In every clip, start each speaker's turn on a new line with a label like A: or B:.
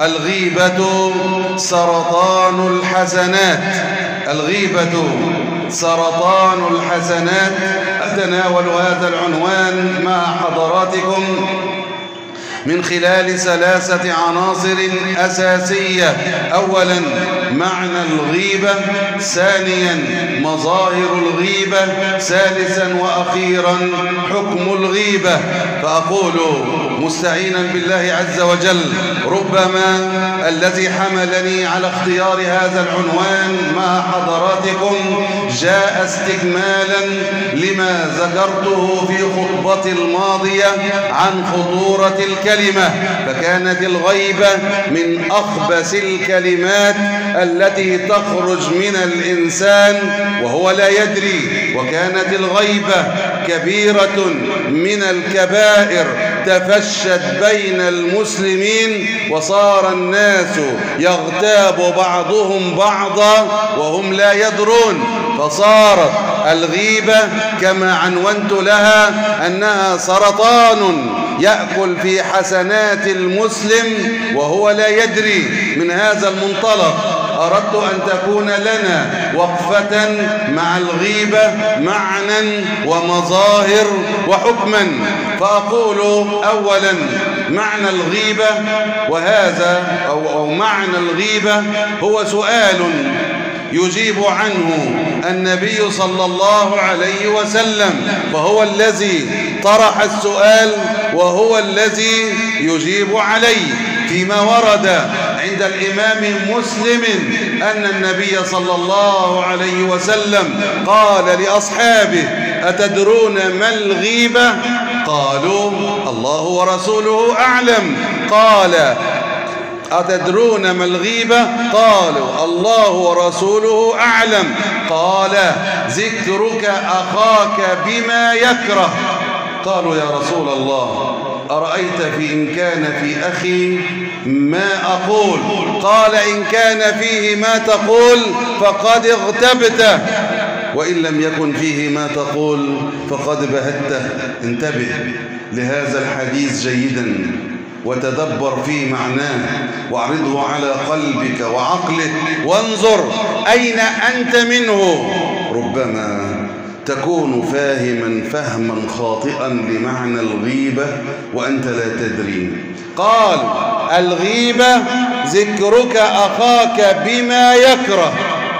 A: الغيبة سرطان الحسنات الغيبة سرطان الحسنات أتناول هذا العنوان مع حضراتكم من خلال ثلاثة عناصر أساسية أولا معنى الغيبة ثانيا مظاهر الغيبة ثالثا وأخيرا حكم الغيبة فأقول مستعينا بالله عز وجل ربما الذي حملني على اختيار هذا العنوان مع حضراتكم جاء استكمالا لما ذكرته في خطبتي الماضية عن خطورة الكلمة فكانت الغيبة من أخبث الكلمات التي تخرج من الإنسان وهو لا يدري وكانت الغيبة كبيرة من الكبائر تفشت بين المسلمين وصار الناس يغتاب بعضهم بعضا وهم لا يدرون فصارت الغيبة كما عنونت لها أنها سرطان يأكل في حسنات المسلم وهو لا يدري من هذا المنطلق أردت أن تكون لنا وقفة مع الغيبة معنى ومظاهر وحكما فأقول أولا معنى الغيبة وهذا أو, أو معنى الغيبة هو سؤال يجيب عنه النبي صلى الله عليه وسلم فهو الذي طرح السؤال وهو الذي يجيب عليه فيما ورد عند الإمام مسلم أن النبي صلى الله عليه وسلم قال لأصحابه أتدرون ما الغيبة قالوا الله ورسوله أعلم قال أتدرون ما الغيبة قالوا الله ورسوله أعلم قال ذكرك أخاك بما يكره قالوا يا رسول الله أرأيت في إن كان في أخي ما أقول قال إن كان فيه ما تقول فقد اغتبته وإن لم يكن فيه ما تقول فقد بهته انتبه لهذا الحديث جيدا وتدبر في معناه واعرضه على قلبك وعقلك وانظر أين أنت منه ربما تكون فاهما فهما خاطئا لمعنى الغيبة وأنت لا تدري قال الغيبة ذكرك أخاك بما يكره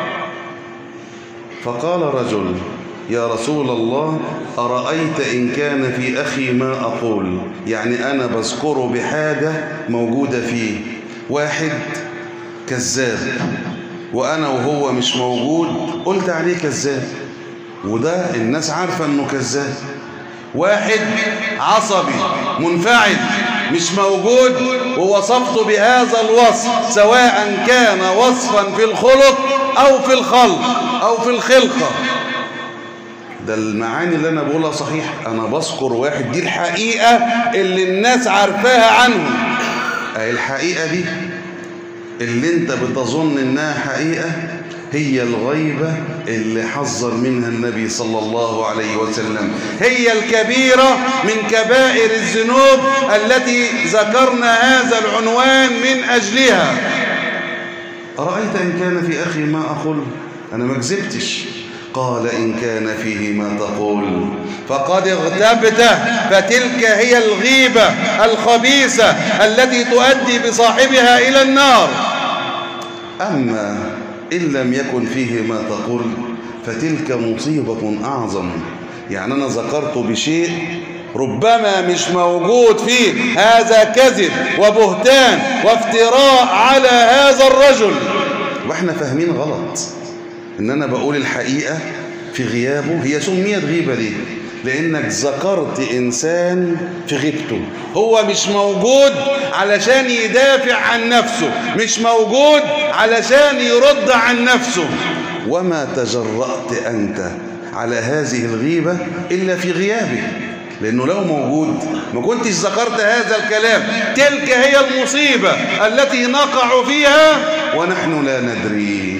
A: فقال رجل يا رسول الله أرأيت إن كان في أخي ما أقول يعني أنا بذكره بحاجة موجودة فيه واحد كذاب وأنا وهو مش موجود قلت عليه كذاب وده الناس عارفة أنه كذاب واحد عصبي منفعل مش موجود ووصفته بهذا الوصف سواء كان وصفا في الخلق أو في الخلق أو في الخلقة ده المعاني اللي أنا بقولها صحيح أنا بذكر واحد دي الحقيقة اللي الناس عارفاها عنه أي الحقيقة دي اللي انت بتظن انها حقيقة هي الغيبة اللي حذر منها النبي صلى الله عليه وسلم هي الكبيرة من كبائر الذنوب التي ذكرنا هذا العنوان من أجلها أرأيت إن كان في أخي ما أقول أنا ما كذبتش قال إن كان فيه ما تقول فقد اغتبته فتلك هي الغيبة الخبيثة التي تؤدي بصاحبها إلى النار أما إن لم يكن فيه ما تقول فتلك مصيبة أعظم يعني أنا ذكرت بشيء ربما مش موجود فيه هذا كذب وبهتان وافتراء على هذا الرجل واحنا فاهمين غلط ان انا بقول الحقيقة في غيابه هي سميت غيبة ليه لانك ذكرت انسان في غيبته هو مش موجود علشان يدافع عن نفسه مش موجود علشان يرد عن نفسه وما تجرأت انت على هذه الغيبة الا في غيابه لأنه لو موجود ما كنتش ذكرت هذا الكلام تلك هي المصيبة التي نقع فيها ونحن لا ندري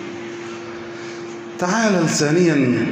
A: تعال ثانيا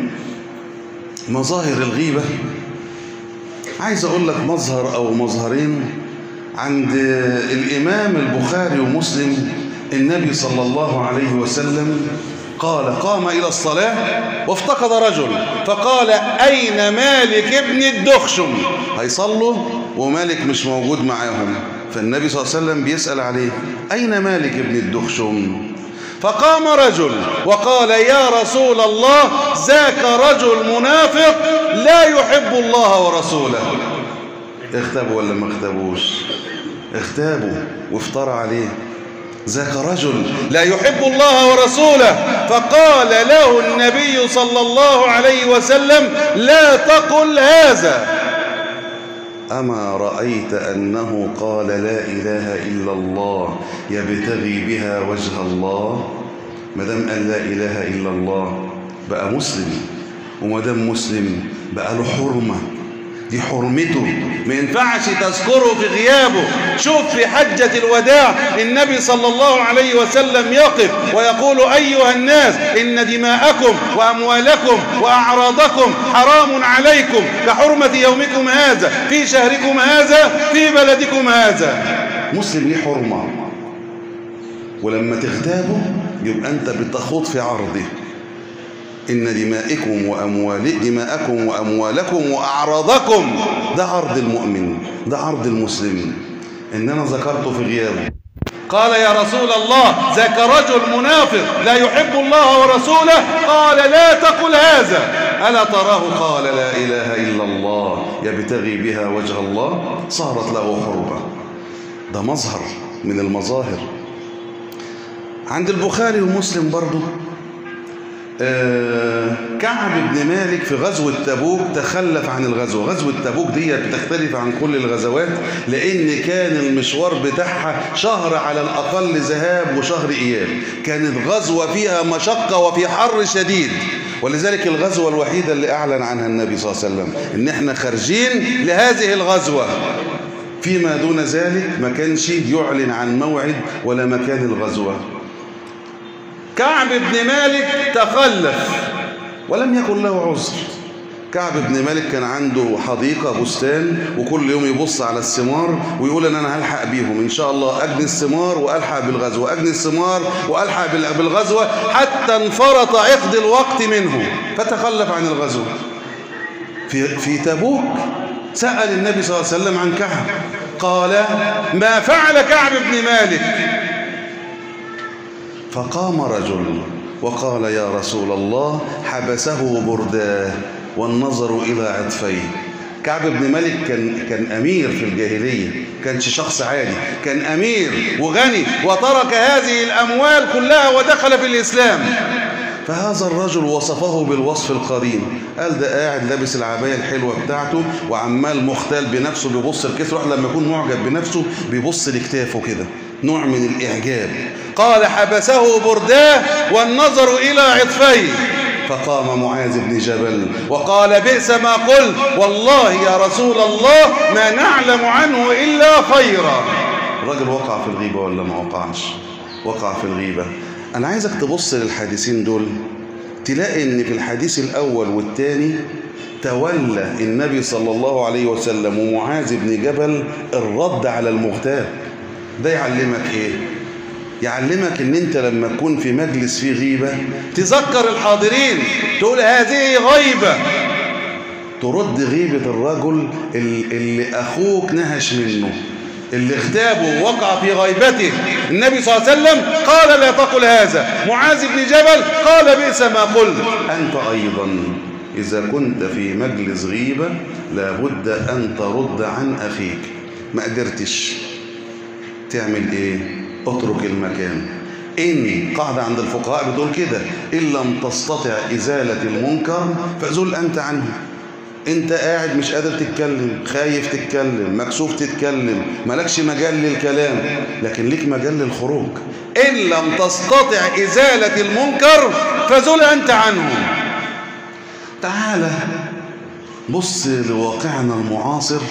A: مظاهر الغيبة عايز أقول لك مظهر أو مظهرين عند الإمام البخاري ومسلم النبي صلى الله عليه وسلم قال قام إلى الصلاة وافتقد رجل فقال أين مالك ابن الدخشم هيصلوا ومالك مش موجود معاهم فالنبي صلى الله عليه وسلم بيسأل عليه أين مالك ابن الدخشم فقام رجل وقال يا رسول الله ذاك رجل منافق لا يحب الله ورسوله اختبوا ولا ما اختبوش اختابوا وافترى عليه ذاك رجل لا يحب الله ورسوله فقال له النبي صلى الله عليه وسلم لا تقل هذا أما رأيت أنه قال لا إله إلا الله يبتغي بها وجه الله مدام قال لا إله إلا الله بقى مسلم ومدام مسلم بقى له حرمة دي حرمته ما ينفعش تذكره في غيابه شوف في حجة الوداع النبي صلى الله عليه وسلم يقف ويقول أيها الناس إن دماءكم وأموالكم وأعراضكم حرام عليكم كحرمة يومكم هذا في شهركم هذا في بلدكم هذا مسلم ليه حرمة ولما تغتابه يبقى أنت بتخوض في عرضه إن دمائكم وأموال دماءكم وأموالكم وأعراضكم ده عرض المؤمن ده عرض المسلم إن أنا ذكرته في غيابه قال يا رسول الله ذاك رجل منافق لا يحب الله ورسوله قال لا تقل هذا ألا تراه قال لا إله إلا الله يبتغي بها وجه الله صارت له حربة ده مظهر من المظاهر عند البخاري ومسلم برضه آه كعب بن مالك في غزوة تبوك تخلف عن الغزوة غزوة تبوك دي بتختلف عن كل الغزوات لأن كان المشوار بتاعها شهر على الأقل ذهاب وشهر إياب كانت غزوة فيها مشقة وفي حر شديد ولذلك الغزوة الوحيدة اللي أعلن عنها النبي صلى الله عليه وسلم إن إحنا خارجين لهذه الغزوة فيما دون ذلك ما كانش يعلن عن موعد ولا مكان الغزوة كعب بن مالك تخلف ولم يكن له عذر كعب بن مالك كان عنده حديقة بستان وكل يوم يبص على الثمار ويقول ان انا هلحق بيهم ان شاء الله اجني الثمار والحق بالغزوة اجني الثمار والحق بالغزوة حتى انفرط عقد الوقت منه فتخلف عن الغزوة في في تبوك سأل النبي صلى الله عليه وسلم عن كعب قال ما فعل كعب بن مالك فقام رجل وقال يا رسول الله حبسه برداه والنظر إلى عطفيه كعب بن مالك كان كان امير في الجاهليه كانش شخص عادي كان امير وغني وترك هذه الاموال كلها ودخل في الاسلام فهذا الرجل وصفه بالوصف القديم قال ده قاعد لابس العبايه الحلوه بتاعته وعمال مختال بنفسه بيبص لكتفه واحد لما يكون معجب بنفسه بيبص لكتافه كده نوع من الاعجاب قال حبسه برداه والنظر الى عطفيه فقام معاذ بن جبل وقال بئس ما قلت والله يا رسول الله ما نعلم عنه إلا خيرا الرجل وقع في الغيبة ولا ما وقعش وقع في الغيبة أنا عايزك تبص للحديثين دول تلاقي إن في الحديث الأول والثاني تولى النبي صلى الله عليه وسلم ومعاذ بن جبل الرد على المغتاب ده يعلمك إيه يعلمك ان انت لما تكون في مجلس فيه غيبة تذكر الحاضرين تقول هذه غيبة ترد غيبة الرجل اللي اخوك نهش منه اللي اغتابه ووقع في غيبته النبي صلى الله عليه وسلم قال لا تقل هذا معاذ بن جبل قال بئس ما قلت انت ايضا اذا كنت في مجلس غيبة لابد ان ترد عن اخيك ما قدرتش تعمل ايه اترك المكان إن قاعدة عند الفقهاء بتقول كده إن لم تستطع إزالة المنكر فزل أنت عنه أنت قاعد مش قادر تتكلم خايف تتكلم مكسوف تتكلم مالكش مجال للكلام لكن ليك مجال للخروج إن لم تستطع إزالة المنكر فزل أنت عنه تعالى بص لواقعنا المعاصر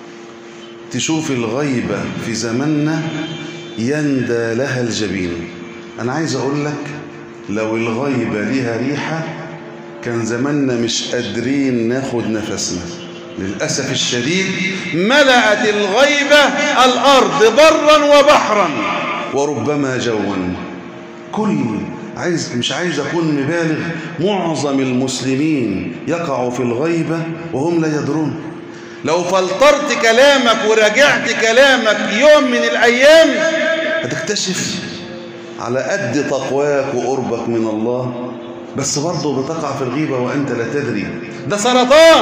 A: تشوف الغيبة في زماننا يندى لها الجبين أنا عايز أقول لك لو الغيبة لها ريحة كان زماننا مش قادرين ناخد نفسنا للأسف الشديد ملأت الغيبة الأرض برا وبحرا وربما جوا كل عايز مش عايز أكون مبالغ معظم المسلمين يقعوا في الغيبة وهم لا يدرون لو فلترت كلامك وراجعت كلامك يوم من الأيام هتكتشف على قد تقواك وقربك من الله بس برضه بتقع في الغيبة وأنت لا تدري ده سرطان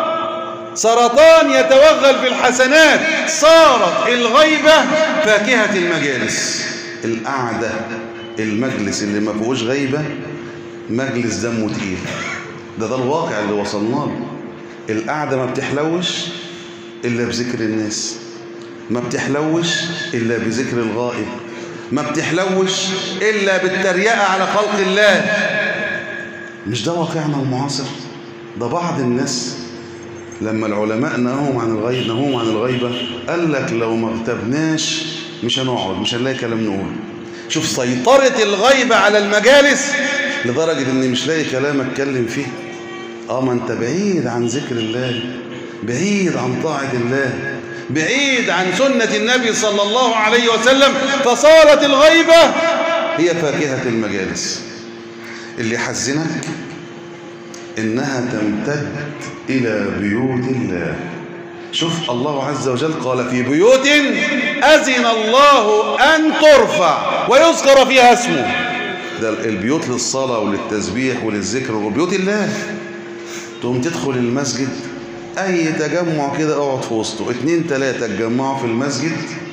A: سرطان يتوغل في الحسنات صارت الغيبة فاكهة المجالس القعدة المجلس اللي ما فيهوش غيبة مجلس دمه تقيل ده ده الواقع اللي وصلنا له القعدة ما بتحلوش إلا بذكر الناس ما بتحلوش إلا بذكر الغائب ما بتحلوش إلا بالتريقة على خلق الله مش ده واقعنا المعاصر ده بعض الناس لما العلماء نهوهم عن الغيب نهوهم عن الغيبة قال لك لو ما اغتبناش مش هنقعد مش هنلاقي كلام نقول شوف سيطرة الغيبة على المجالس لدرجة اني مش لاقي كلام اتكلم فيه اه ما انت بعيد عن ذكر الله بعيد عن طاعة الله بعيد عن سنة النبي صلى الله عليه وسلم فصارت الغيبة هي فاكهة المجالس اللي يحزنك إنها تمتد إلى بيوت الله شوف الله عز وجل قال في بيوت أذن الله أن ترفع ويذكر فيها اسمه ده البيوت للصلاة وللتسبيح وللذكر وبيوت الله تقوم تدخل المسجد أي تجمع كده اقعد في وسطه اتنين تلاتة اتجمعوا في المسجد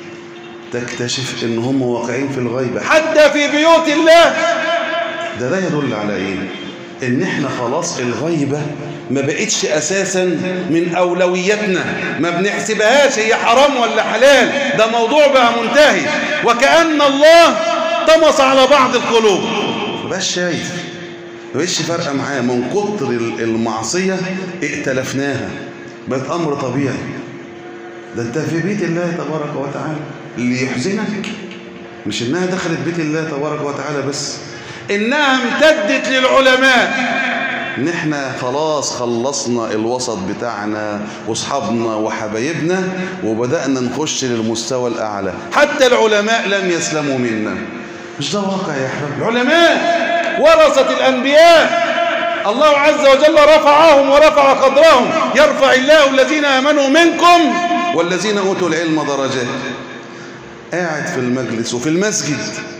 A: تكتشف إن هم واقعين في الغيبة حتى في بيوت الله ده ده يدل على إيه؟ إن إحنا خلاص الغيبة ما بقتش أساسا من أولوياتنا ما بنحسبهاش هي حرام ولا حلال ده موضوع بقى منتهي وكأن الله طمس على بعض القلوب ما بقاش شايف ما بقتش فارقة معاه من كتر المعصية ائتلفناها بقت أمر طبيعي ده أنت في بيت الله تبارك وتعالى اللي يحزنك مش إنها دخلت بيت الله تبارك وتعالى بس إنها امتدت للعلماء إن إحنا خلاص خلصنا الوسط بتاعنا وأصحابنا وحبايبنا وبدأنا نخش للمستوى الأعلى حتى العلماء لم يسلموا منا مش ده واقع يا حبيبي العلماء ورثة الأنبياء الله عز وجل رفعهم ورفع قدرهم يرفع الله الذين آمنوا منكم والذين أوتوا العلم درجات قاعد في المجلس وفي المسجد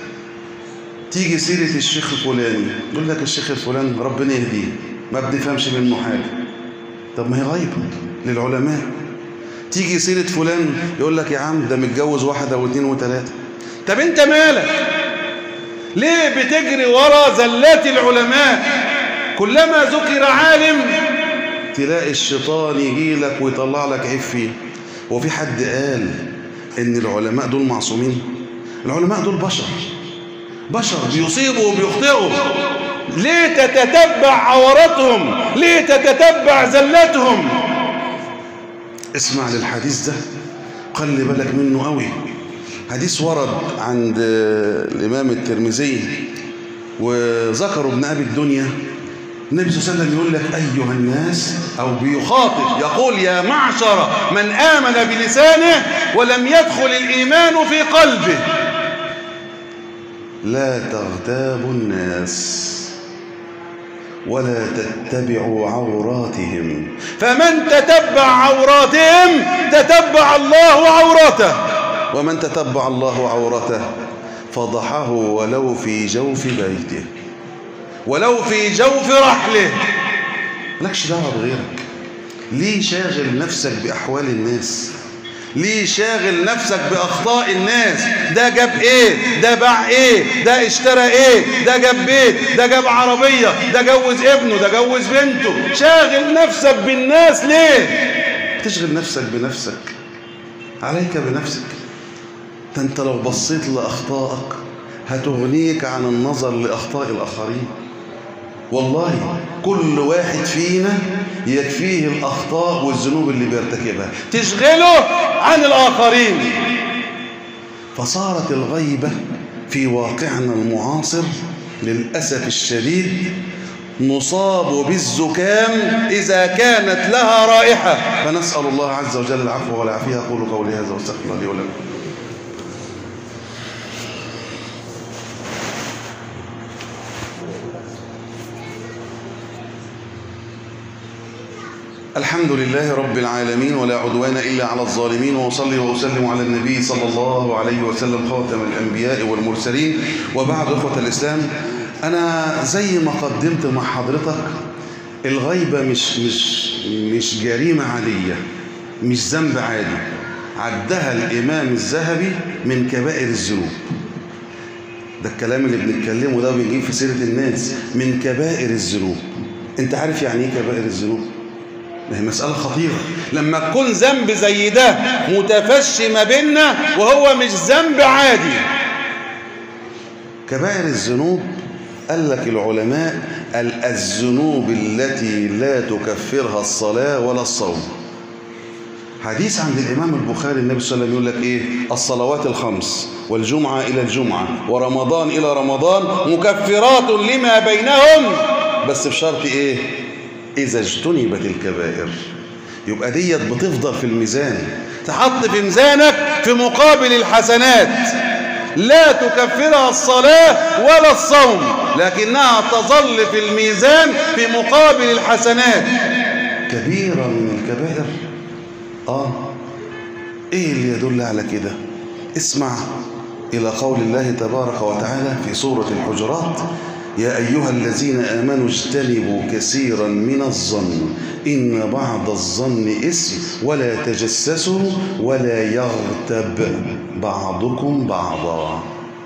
A: تيجي سيرة الشيخ الفلاني يقول لك الشيخ الفلاني ربنا يهديه ما بنفهمش منه حاجة طب ما هي غيبة للعلماء تيجي سيرة فلان يقول لك يا عم ده متجوز واحدة واثنين وثلاثة طب انت مالك ليه بتجري ورا زلات العلماء كلما ذكر عالم تلاقي الشيطان يجي لك ويطلع لك عيب فيه وفي حد قال ان العلماء دول معصومين العلماء دول بشر بشر بيصيبوا وبيخطئوا ليه تتتبع عورتهم ليه تتتبع زلتهم اسمع للحديث ده خلي بالك منه قوي حديث ورد عند الإمام الترمذي وذكروا ابن أبي الدنيا النبي صلى الله عليه وسلم يقول لك أيها الناس أو بيخاطب يقول يا معشر من آمن بلسانه ولم يدخل الإيمان في قلبه لا تغتابوا الناس ولا تتبعوا عوراتهم فمن تتبع عوراتهم تتبع الله عورته ومن تتبع الله عورته فضحه ولو في جوف بيته ولو في جوف رحله مالكش دعوه بغيرك ليه شاغل نفسك باحوال الناس ليه شاغل نفسك باخطاء الناس ده جاب ايه ده باع ايه ده اشترى ايه ده جاب بيت ده جاب عربيه ده جوز ابنه ده جوز بنته شاغل نفسك بالناس ليه تشغل نفسك بنفسك عليك بنفسك ده انت لو بصيت لاخطائك هتغنيك عن النظر لاخطاء الاخرين والله كل واحد فينا يكفيه الأخطاء والذنوب اللي بيرتكبها تشغله عن الآخرين فصارت الغيبة في واقعنا المعاصر للأسف الشديد نصاب بالزكام إذا كانت لها رائحة فنسأل الله عز وجل العفو والعافية أقول قولي هذا واستغفر الله لي ولكم الحمد لله رب العالمين ولا عدوان إلا على الظالمين وأصلي وأسلم على النبي صلى الله عليه وسلم خاتم الأنبياء والمرسلين وبعد أخوة الإسلام أنا زي ما قدمت مع حضرتك الغيبة مش مش مش جريمة عادية مش ذنب عادي عدها الإمام الذهبي من كبائر الذنوب ده الكلام اللي بنتكلمه ده بنجيب في سيرة الناس من كبائر الذنوب انت عارف يعني ايه كبائر الذنوب ما هي مسألة خطيرة لما تكون ذنب زي ده متفشي ما بيننا وهو مش ذنب عادي كبائر الذنوب قال لك العلماء الذنوب التي لا تكفرها الصلاة ولا الصوم حديث عند الإمام البخاري النبي صلى الله عليه وسلم يقول لك إيه الصلوات الخمس والجمعة إلى الجمعة ورمضان إلى رمضان مكفرات لما بينهم بس بشرط إيه إذا اجتنبت الكبائر يبقى ديت بتفضل في الميزان تحط في ميزانك في مقابل الحسنات لا تكفرها الصلاة ولا الصوم لكنها تظل في الميزان في مقابل الحسنات كبيرة من الكبائر آه إيه اللي يدل على كده اسمع إلى قول الله تبارك وتعالى في سورة الحجرات يا أيها الذين آمنوا اجتنبوا كثيرا من الظن إن بعض الظن إثم ولا تجسسوا ولا يغتب بعضكم بعضا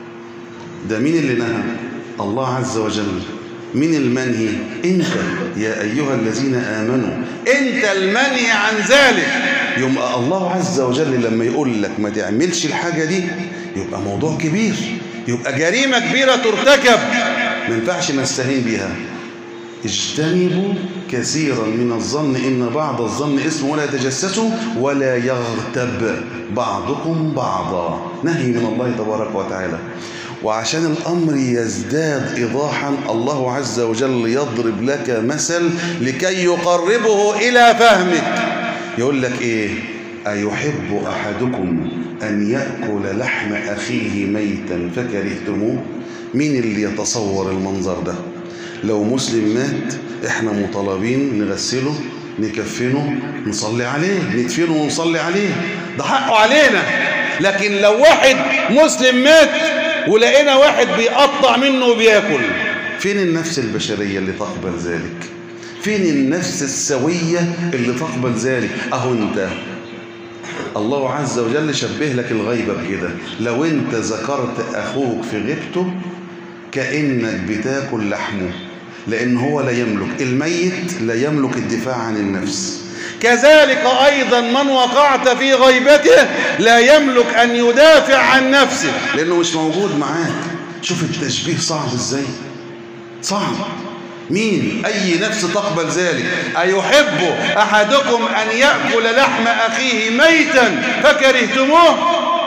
A: ده مين اللي نهى الله عز وجل من المنهي انت يا ايها الذين امنوا انت المنهي عن ذلك يبقى الله عز وجل لما يقول لك ما تعملش الحاجه دي يبقى موضوع كبير يبقى جريمه كبيره ترتكب ما ينفعش نستهين بيها اجتنبوا كثيرا من الظن ان بعض الظن اسم ولا تجسسوا ولا يغتب بعضكم بعضا نهي من الله تبارك وتعالى وعشان الأمر يزداد إيضاحا الله عز وجل يضرب لك مثل لكي يقربه إلى فهمك يقول لك إيه أيحب أحدكم أن يأكل لحم أخيه ميتا فكرهتموه مين اللي يتصور المنظر ده لو مسلم مات احنا مطالبين نغسله نكفنه نصلي عليه ندفنه ونصلي عليه ده حقه علينا لكن لو واحد مسلم مات ولقينا واحد بيقطع منه وبياكل فين النفس البشرية اللي تقبل ذلك فين النفس السوية اللي تقبل ذلك اهو انت الله عز وجل شبه لك الغيبة بكده لو انت ذكرت اخوك في غيبته كأنك بتاكل لحمه لان هو لا يملك الميت لا يملك الدفاع عن النفس كذلك أيضا من وقعت في غيبته لا يملك أن يدافع عن نفسه لأنه مش موجود معاك شوف التشبيه صعب إزاي صعب مين أي نفس تقبل ذلك أيحب أحدكم أن يأكل لحم أخيه ميتا فكرهتموه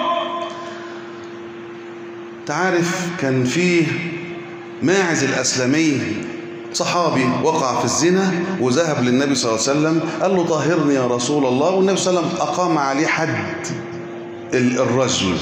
A: تعرف كان فيه ماعز الأسلمي صحابي وقع في الزنا وذهب للنبي صلى الله عليه وسلم قال له طهرني يا رسول الله والنبي صلى الله عليه وسلم أقام عليه حد الرجل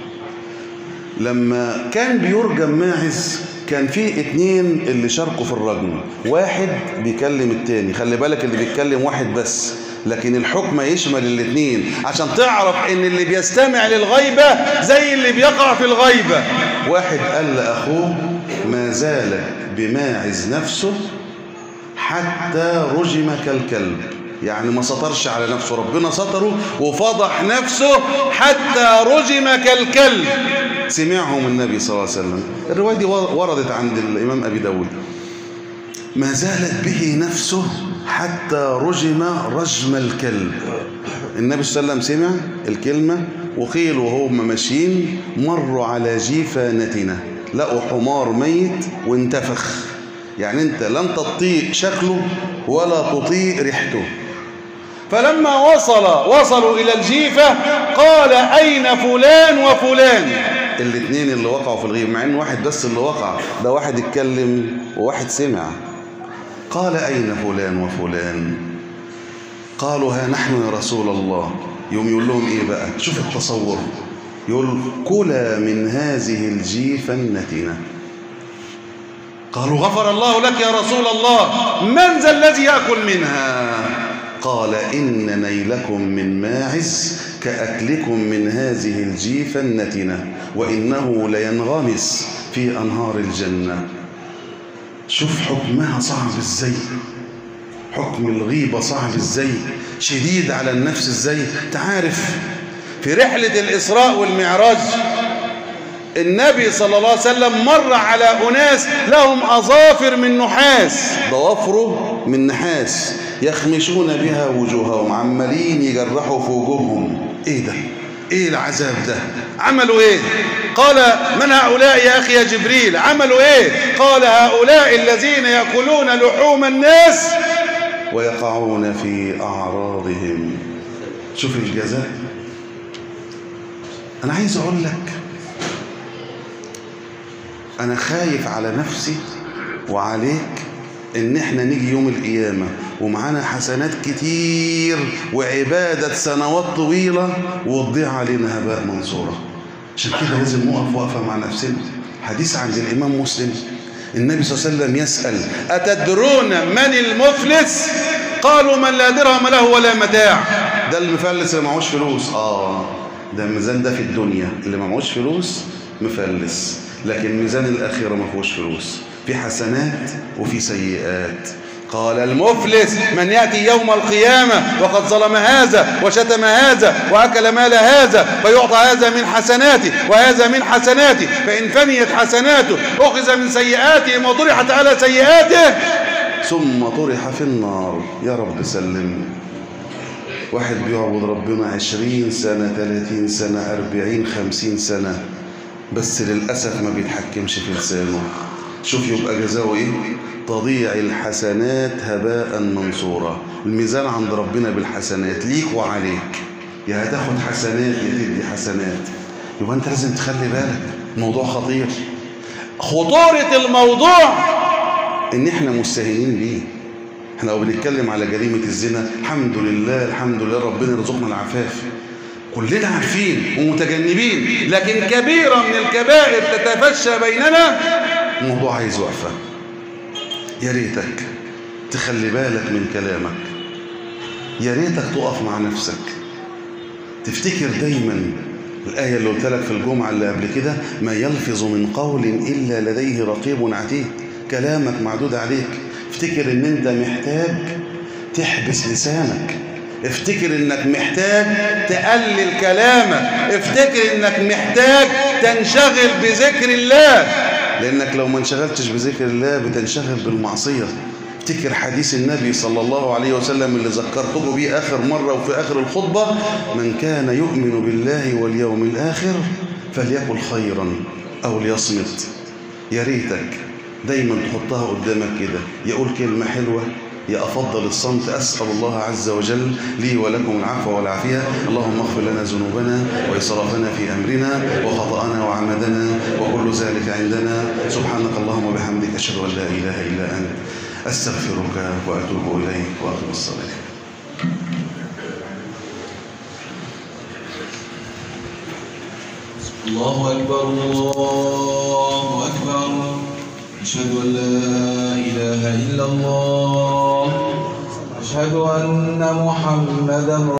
A: لما كان بيرجم ماعز كان في اتنين اللي شاركوا في الرجم واحد بيكلم التاني خلي بالك اللي بيتكلم واحد بس لكن الحكم يشمل الاثنين عشان تعرف ان اللي بيستمع للغيبة زي اللي بيقع في الغيبة واحد قال لأخوه ما زالت بماعز نفسه حتى رجم كالكلب يعني ما سطرش على نفسه ربنا سطره وفضح نفسه حتى رجم كالكلب سمعهم النبي صلى الله عليه وسلم الرواية دي وردت عند الإمام أبي داود ما زالت به نفسه حتى رجم رجم الكلب النبي صلى الله عليه وسلم سمع الكلمة وقيل وهم ماشيين مروا على جيفانتنا لقوا حمار ميت وانتفخ يعني انت لن تطيق شكله ولا تطيق ريحته فلما وصل وصلوا إلى الجيفة قال أين فلان وفلان الاثنين اللي وقعوا في الغيب مع ان واحد بس اللي وقع ده واحد اتكلم وواحد سمع قال أين فلان وفلان قالوا ها نحن يا رسول الله يوم يقول لهم إيه بقى شوف التصور يقول كلا من هذه الجيفة النتنة قالوا غفر الله لك يا رسول الله من ذا الذي يأكل منها قال إن نيلكم من ماعز كأكلكم من هذه الجيفة النتنة وإنه لينغمس في أنهار الجنة شوف حكمها صعب ازاي حكم الغيبة صعب ازاي شديد على النفس ازاي تعرف في رحلة الإسراء والمعراج النبي صلى الله عليه وسلم مر على أناس لهم أظافر من نحاس ضوافره من نحاس يخمشون بها وجوههم عمالين يجرحوا في وجوههم ايه ده ايه العذاب ده عملوا ايه قال من هؤلاء يا اخي يا جبريل عملوا ايه قال هؤلاء الذين ياكلون لحوم الناس ويقعون في اعراضهم شوف الجزاء انا عايز اقول لك انا خايف على نفسي وعليك ان احنا نيجي يوم القيامة ومعانا حسنات كتير وعبادة سنوات طويلة وتضيع علينا هباء منصورة عشان كده لازم نقف وقفة مع نفسنا حديث عند الإمام مسلم النبي صلى الله عليه وسلم يسأل أتدرون من المفلس قالوا من لا درهم له ولا متاع ده المفلس اللي معهوش فلوس آه ده الميزان ده في الدنيا اللي معهوش فلوس مفلس لكن ميزان الآخرة ما فيهوش فلوس في حسنات وفي سيئات قال المفلس من يأتي يوم القيامة وقد ظلم هذا وشتم هذا وأكل مال هذا فيعطى هذا من حسناته وهذا من حسناته فإن فنيت حسناته أخذ من سيئاته وطرحت على سيئاته ثم طرح في النار يا رب سلم واحد بيعبد ربنا عشرين سنة ثلاثين سنة أربعين خمسين سنة بس للأسف ما بيتحكمش في لسانه شوف يبقى جزاؤه ايه تضيع الحسنات هباء منصورا الميزان عند ربنا بالحسنات ليك وعليك يا هتاخد حسنات يا تدي حسنات يبقى انت لازم تخلي بالك الموضوع خطير خطورة الموضوع ان احنا مستهينين بيه احنا لو بنتكلم على جريمة الزنا الحمد لله الحمد لله ربنا يرزقنا العفاف كلنا عارفين ومتجنبين لكن كبيرة من الكبائر تتفشى بيننا الموضوع عايز وقفة يا ريتك تخلي بالك من كلامك يا ريتك تقف مع نفسك تفتكر دايما الآية اللي قلت لك في الجمعة اللي قبل كده ما يلفظ من قول إلا لديه رقيب عتيد كلامك معدود عليك افتكر ان انت محتاج تحبس لسانك افتكر انك محتاج تقلل كلامك افتكر انك محتاج تنشغل بذكر الله لانك لو ما انشغلتش بذكر الله بتنشغل بالمعصية افتكر حديث النبي صلى الله عليه وسلم اللي ذكرته بيه آخر مرة وفي آخر الخطبة من كان يؤمن بالله واليوم الآخر فليقل خيرا أو ليصمت يا ريتك دايما تحطها قدامك كده يقول كلمة حلوة يا أفضل الصمت أسأل الله عز وجل لي ولكم العفو والعافية اللهم اغفر لنا ذنوبنا وإسرافنا في أمرنا وخطأنا وعمدنا وكل ذلك عندنا سبحانك اللهم وبحمدك أشهد أن لا إله إلا أنت أستغفرك وأتوب إليك وأقم الصلاة
B: الله أكبر الله أكبر أشهد أن لا إله إلا الله أشهد أن محمدا